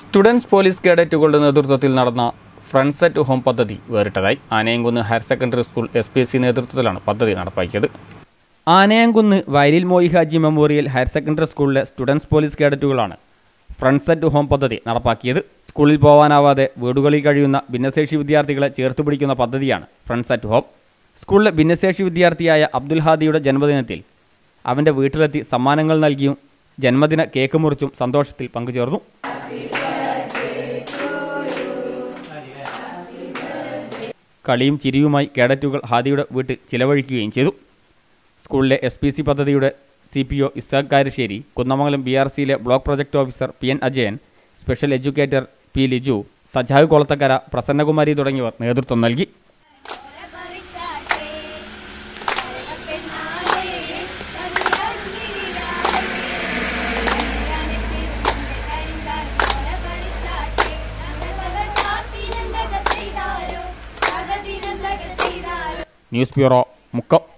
students police കേഡറ്റുകളുടെ നേതൃത്വത്തിൽ നടന്ന friends at home പദ്ധതി വേറിട്ടതായി Anayamkunnu higher secondary school S P S C നേതൃത്വത്തിലാണ് പദ്ധതി നടപ്പാക്കിയത് ആനയംകുന്ന് വയലിൽ Moyi Haji memorial higher secondary സ്കൂളിലെ സ്റ്റുഡൻസ് പോലീസ് കേഡറ്റുകളാണ് ഫ്രണ്ട്സ് അറ്റ് ഹോം പദ്ധതി നടപ്പാക്കിയത് സ്കൂളിൽ പോകാനാവാതെ വീടുകളിൽ കഴിയുന്ന ഭിന്നശേഷി വിദ്യാർത്ഥികളെ ചേർത്ത് പിടിക്കുന്ന പദ്ധതിയാണ് ഫ്രണ്ട്സ് അറ്റ് ഹോം സ്കൂളിലെ ഭിന്നശേഷി വിദ്യാർത്ഥിയായ അബ്ദുൽ ഹാദിയുടെ ജന്മദിനത്തിൽ അവൻ്റെ വീട്ടിലെത്തി സമ്മാനങ്ങൾ നൽകിയും ജന്മദിന കേക്ക് മുറിച്ചും സന്തോഷത്തിൽ പങ്കുചേർന്നു കളിയും ചിരിയുമായി കേഡറ്റുകൾ ഹാദിയുടെ വീട്ടിൽ ചിലവഴിക്കുകയും ചെയ്തു സ്കൂളിലെ എസ് പി സി പദ്ധതിയുടെ C P O Ishaq Karassery Kunnamangalam B R സിയിലെ block project officer P N Ajayan special educator P Liju Sajav Kolathakkara Prasannakumari തുടങ്ങിയവർ നേതൃത്വം നൽകി പറിച്ചാട്ടെ പെണ്ണാളെ കറിയാടുമിരിയാളെ കരിങ്കാലത്തിന്റെ കരിങ്കാലം പോലെ പറിച്ചാട്ടെ തകതക ചാത്തിനെന്തക ചെയ്താരോ തകതിനെന്തക ചെയ്താരോ ന്യൂസ് ബ്യൂറോ മുക്കം